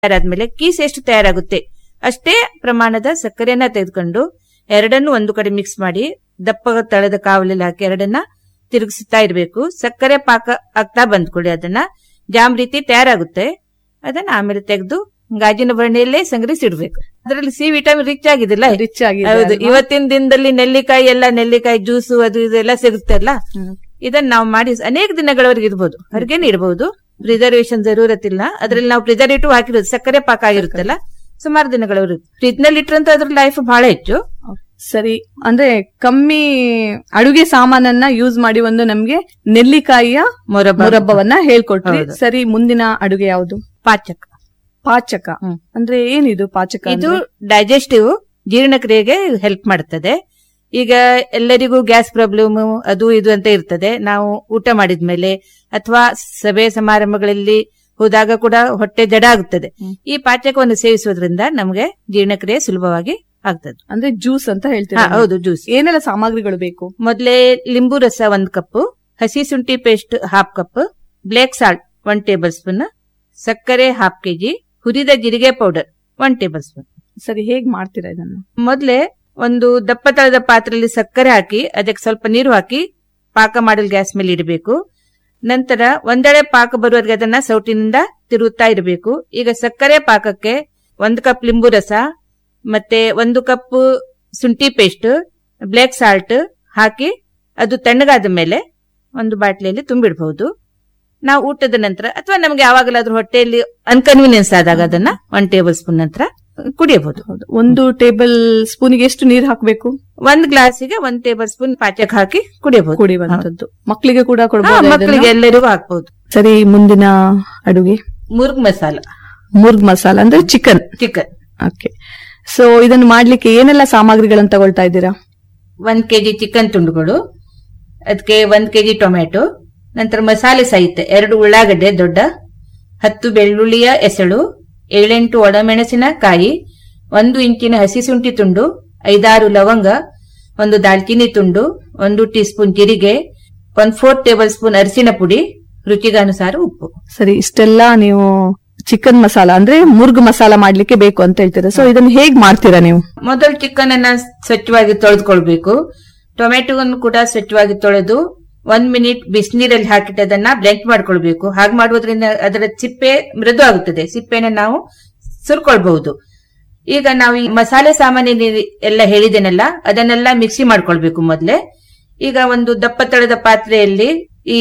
ತಯಾರಾದ್ಮೇಲೆ keys ಎಷ್ಟು ತಯಾರಾಗುತ್ತೆ ಅಷ್ಟೇ ಪ್ರಮಾಣದ ಸಕ್ಕರೆಯನ್ನ ತೆಗೆದುಕೊಂಡು ಎರಡನ್ನು ಒಂದು ಕಡೆ ಮಿಕ್ಸ್ ಮಾಡಿ ದಪ್ಪ ತಳದ ಕಾವಲಲ್ಲಿ ಹಾಕಿ ಎರಡನ್ನ ತಿರುಗಿಸುತ್ತಾ ಇರಬೇಕು ಸಕ್ಕರೆ ಪಾಕ ಆಗ್ತಾ ಬಂದ್ಕೊಳ್ಳಿ ಅದನ್ನ ಜಾಮ್ ರೀತಿ ತಯಾರಾಗುತ್ತೆ ಅದನ್ನ ಆಮೇಲೆ ತೆಗೆದು ಗಾಜಿನ ಬರಣೆಯಲ್ಲೇ ಸಂಗ್ರಹಿಸಿಡ್ಬೇಕು ಅದರಲ್ಲಿ ಸಿ ವಿಟಮಿನ್ ರಿಚ್ ಆಗಿದಿಲ್ಲ ರಿಚ್ ಆಗಿದೆ ಹೌದು ಅಲ್ವಾ? ಇವತ್ತಿನ ದಿನದಲ್ಲಿ ನೆಲ್ಲಿಕಾಯಿ ಎಲ್ಲ ನೆಲ್ಲಿಕಾಯಿ ಜ್ಯೂಸು ಅದು ಇದೆಲ್ಲ ಸಿಗುತ್ತಲ್ಲ ಹ್ಮ್. ಇದನ್ನ ನಾವು ಮಾಡಿ ಅನೇಕ ದಿನಗಳವರೆಗೆ ಇರ್ಬೋದು ಹೊರಗೇನೆ ಇಡಬಹುದು ಪ್ರಿಸರ್ವೇಶನ್ ಜರೂರತ್ತಿಲ್ಲ ಅದ್ರಲ್ಲಿ ನಾವು ಪ್ರಿಸರ್ವೇಟಿವ್ ಹಾಕಿರೋದು ಸಕ್ಕರೆ ಪಾಕ ಆಗಿರುತ್ತಲ್ಲ ಸುಮಾರು ದಿನಗಳವರೆಗೆ ಫ್ರಿಜ್ ನಲ್ಲಿ ಇಟ್ಟರಂತ ಅದ್ರ ಲೈಫ್ ಬಹಳ ಹೆಚ್ಚು ಸರಿ ಅಂದ್ರೆ ಕಮ್ಮಿ ಅಡುಗೆ ಸಾಮಾನನ್ನ ಯೂಸ್ ಮಾಡಿ ಒಂದು ನಮ್ಗೆ ನೆಲ್ಲಿಕಾಯಿಯ ಮೊರಬ್ಬ ಮುರಬ್ಬವನ್ನ ಹೇಳ್ಕೊಟ್ರಿ ಹೌದು. ಸರಿ ಮುಂದಿನ ಅಡುಗೆ ಯಾವುದು ಪಾಚಕ ಪಾಚಕ ಹ್ಮ್. ಅಂದ್ರೆ ಏನಿದು ಪಾಚಕ ಇದು ಅಂದ್ರೆ? ಡೈಜೆಸ್ಟಿವ್ ಜೀರ್ಣಕ್ರಿಯೆಗೆ ಹೆಲ್ಪ್ ಮಾಡುತ್ತದೆ ಈಗ ಎಲ್ಲರಿಗೂ ಗ್ಯಾಸ್ ಪ್ರಾಬ್ಲಮ್ ಅದು ಇದು ಅಂತ ಇರ್ತದೆ ನಾವು ಊಟ ಮಾಡಿದ್ಮೇಲೆ ಅಥವಾ ಸಭೆ ಸಮಾರಂಭಗಳಲ್ಲಿ ಹೋದಾಗ ಕೂಡ ಹೊಟ್ಟೆ ಜಡ ಆಗುತ್ತದೆ ಹ್ಮ್. ಈ ಪಾಚಕವನ್ನು ಸೇವಿಸೋದ್ರಿಂದ ನಮಗೆ ಜೀರ್ಣಕ್ರಿಯೆ ಸುಲಭವಾಗಿ ಆಗ್ತದೆ ಅಂದ್ರೆ ಜ್ಯೂಸ್ ಅಂತ ಹಾ, ಹೇಳ್ತೀರಾ ನೀವು? ಹೌದು ಜ್ಯೂಸ್ ಏನೆಲ್ಲ ಸಾಮಗ್ರಿಗಳು ಬೇಕು ಮೊದಲೇ ಲಿಂಬು ರಸ ಒಂದ್ ಕಪ್ ಹಸಿ ಶುಂಠಿ paste half cup black salt one tablespoon ಸಕ್ಕರೆ ಹಾಫ್ ಕೆಜಿ ಹುರಿದ ಜೀರಿಗೆ ಪೌಡರ್ ಒನ್ ಟೇಬಲ್ ಸ್ಪೂನ್ ಸರಿ ಹೇಗ್ ಮಾಡ್ತೀರಾ ಇದನ್ನ ಮೊದಲೇ ಒಂದು ದಪ್ಪ ತಳದ ಪಾತ್ರೆಯಲ್ಲಿ ಸಕ್ಕರೆ ಹಾಕಿ ಅದಕ್ಕೆ ಸ್ವಲ್ಪ ನೀರು ಹಾಕಿ ಪಾಕ ಮಾಡಲು ಗ್ಯಾಸ್ ಮೇಲೆ ಇಡಬೇಕು ನಂತರ ಒಂದೆಡೆ ಪಾಕ ಬರುವವರೆಗೆ ಅದನ್ನ ಸೌಟಿನಿಂದ ತಿರುಗುತ್ತಾ ಇರಬೇಕು ಈಗ ಸಕ್ಕರೆ ಪಾಕಕ್ಕೆ ಒಂದು ಕಪ್ ಲಿಂಬು ರಸ ಮತ್ತೆ ಒಂದು ಕಪ್ ಶುಂಠಿ ಪೇಸ್ಟ್ ಬ್ಲಾಕ್ ಸಾಲ್ಟ್ ಹಾಕಿ ಅದು ತಣ್ಣಗಾದ ಮೇಲೆ ಒಂದು ಬಾಟ್ಲಿಯಲ್ಲಿ ತುಂಬಿಡಬಹುದು ನಾವು ಊಟದ ನಂತರ ಅಥವಾ ನಮಗೆ ಯಾವಾಗಲಾದ್ರೂ ಹೊಟ್ಟೆಯಲ್ಲಿ ಅನ್ಕನ್ವೀನಿಯನ್ಸ್ ಆದಾಗ ಅದನ್ನ ಒನ್ ಟೇಬಲ್ ಸ್ಪೂನ್ ನಂತರ ಕುಡಿಯಬಹುದು ಹೌದು ಒಂದು ಟೇಬಲ್ ಸ್ಪೂನಿಗೆ ಎಷ್ಟು ನೀರು ಹಾಕಬೇಕು ಒಂದ್ ಗ್ಲಾಸಿಗೆ ಒಂದ್ ಟೇಬಲ್ ಸ್ಪೂನ್ ಪಾಚಕ್ ಹಾಕಿ ಕುಡಿಯಬಹುದು ಕುಡಿಯುವಂತದ್ದು ಮಕ್ಕಳಿಗೆ ಕೂಡ ಹಾ, ಕೊಡಬಹುದು ಮಕ್ಕಳಿಗೆ ಎಲ್ಲರಿಗೂ ಹಾಕ್ಬಹುದು ಸರಿ ಮುಂದಿನ ಅಡುಗೆ ಮುರ್ಗ್ ಮಸಾಲ ಮುರ್ಗ್ ಮಸಾಲ ಅಂದ್ರೆ ಚಿಕನ್ ಚಿಕನ್ ಓಕೆ ಸೊ ಇದನ್ನು ಮಾಡ್ಲಿಕ್ಕೆ ಏನೆಲ್ಲ ಸಾಮಗ್ರಿಗಳನ್ನು ತಗೊಳ್ತಾ ಇದ್ದೀರಾ ಒಂದ್ ಕೆಜಿ ಚಿಕನ್ ತುಂಡುಗಳು ಅದಕ್ಕೆ ಒಂದ್ ಕೆಜಿ ಟೊಮೆಟೊ ನಂತರ ಮಸಾಲೆ ಸಾಹಿತ್ಯ ಎರಡು ಉಳ್ಳಾಗಡ್ಡೆ ದೊಡ್ಡ ಹತ್ತು ಬೆಳ್ಳುಳ್ಳಿಯ ಎಸಳು ಏಳೆಂಟು ಒಣಮೆಣಸಿನಕಾಯಿ ಒಂದು ಇಂಚಿನ ಹಸಿ ಶುಂಠಿ ತುಂಡು ಐದಾರು ಲವಂಗ ಒಂದು ದಾಲ್ಚಿನ್ನಿ ತುಂಡು ಒಂದು ಟೀ ಸ್ಪೂನ್ ಜೀರಿಗೆ ಒಂದ್ ಫೋರ್ ಟೇಬಲ್ ಸ್ಪೂನ್ ಅರಿಶಿನ ಪುಡಿ ರುಚಿಗಾನುಸಾರ ಉಪ್ಪು ಸರಿ ಇಷ್ಟೆಲ್ಲ ನೀವು ಚಿಕನ್ ಮಸಾಲ ಅಂದ್ರೆ ಮುರ್ಗ್ ಮಸಾಲ ಮಾಡ್ಲಿಕ್ಕೆ ಬೇಕು ಅಂತ ಹೇಳ್ತೀರಾ ಸೊ ಇದನ್ನ ಹೇಗ್ ಮಾಡ್ತೀರಾ ನೀವು ಮೊದಲು ಚಿಕನ್ ಅನ್ನ ಸ್ವಚ್ಛವಾಗಿ ತೊಳೆದುಕೊಳ್ಬೇಕು ಟೊಮೆಟೊವನ್ನು ಕೂಡ ಸ್ವಚ್ಛವಾಗಿ ತೊಳೆದು ಒಂದ್ ಮಿನಿಟ್ ಬಿಸಿನೀರಲ್ಲಿ ಹಾಕಿಟ್ಟು ಅದನ್ನ ಬ್ಲೆಂಡ್ ಮಾಡ್ಕೊಳ್ಬೇಕು ಹಾಗೆ ಮಾಡುವುದರಿಂದ ಅದರ ಸಿಪ್ಪೆ ಮೃದು ಆಗುತ್ತದೆ ಸಿಪ್ಪೆನ ನಾವು ಸುರ್ಕೊಳ್ಬಹುದು ಈಗ ನಾವು ಈ ಮಸಾಲೆ ಸಾಮಾನ್ಯ ಎಲ್ಲ ಹೇಳಿದೆನಲ್ಲ ಅದನ್ನೆಲ್ಲ ಮಿಕ್ಸಿ ಮಾಡ್ಕೊಳ್ಬೇಕು ಮೊದಲೇ ಈಗ ಒಂದು ದಪ್ಪ ತಳದ ಪಾತ್ರೆಯಲ್ಲಿ ಈ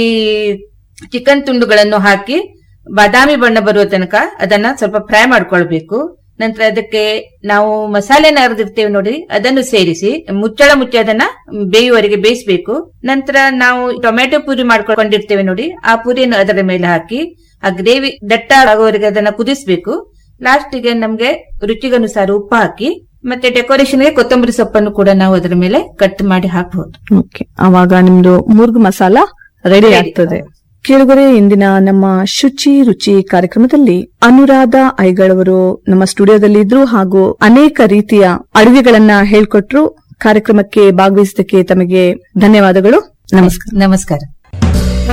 ಚಿಕನ್ ತುಂಡುಗಳನ್ನು ಹಾಕಿ ಬಾದಾಮಿ ಬಣ್ಣ ಬರುವ ತನಕ ಅದನ್ನ ಸ್ವಲ್ಪ ಫ್ರೈ ಮಾಡ್ಕೊಳ್ಬೇಕು ನಂತರ ಅದಕ್ಕೆ ನಾವು ಮಸಾಲೆನ ಅರೆದಿರ್ತೇವೆ ನೋಡಿ ಅದನ್ನು ಸೇರಿಸಿ ಮುಚ್ಚಳ ಮುಚ್ಚಿ ಅದನ್ನ ಬೇಯುವವರೆಗೆ ಬೇಯಿಸಬೇಕು ನಂತರ ನಾವು ಟೊಮೆಟೊ ಪೂರಿ ಮಾಡ್ಕೊಂಡಿರ್ತೇವೆ ನೋಡಿ ಆ ಪೂರಿಯನ್ನು ಅದರ ಮೇಲೆ ಹಾಕಿ ಆ ಗ್ರೇವಿ ದಟ್ಟ ಆಗುವವರೆಗೆ ಅದನ್ನ ಕುದಿಸಬೇಕು ಲಾಸ್ಟಿಗೆ ನಮ್ಗೆ ರುಚಿಗನುಸಾರ ಉಪ್ಪು ಹಾಕಿ ಮತ್ತೆ ಡೆಕೋರೇಷನ್ಗೆ ಕೊತ್ತಂಬರಿ ಸೊಪ್ಪನ್ನು ಕೂಡ ನಾವು ಅದರ ಮೇಲೆ ಕಟ್ ಮಾಡಿ ಹಾಕಬಹುದು ಓಕೆ ಅವಾಗ ನಿಮ್ದು ಮುರ್ಗ್ ಮಸಾಲ ರೆಡಿ Ready. ಆಗ್ತದೆ ಕೇಳುಗರೆ ಇಂದಿನ ನಮ್ಮ ಶುಚಿ ರುಚಿ ಕಾರ್ಯಕ್ರಮದಲ್ಲಿ ಅನುರಾಧ ಐಗಳವರು ನಮ್ಮ ಸ್ಟುಡಿಯೋದಲ್ಲಿ ಇದ್ರು ಹಾಗೂ ಅನೇಕ ರೀತಿಯ ಅಡುಗೆಗಳನ್ನ ಹೇಳ್ಕೊಟ್ರು ಕಾರ್ಯಕ್ರಮಕ್ಕೆ ಭಾಗವಹಿಸಿದ್ದಕ್ಕೆ ತಮಗೆ ಧನ್ಯವಾದಗಳು ನಮಸ್ಕಾರ ನಮಸ್ಕಾರ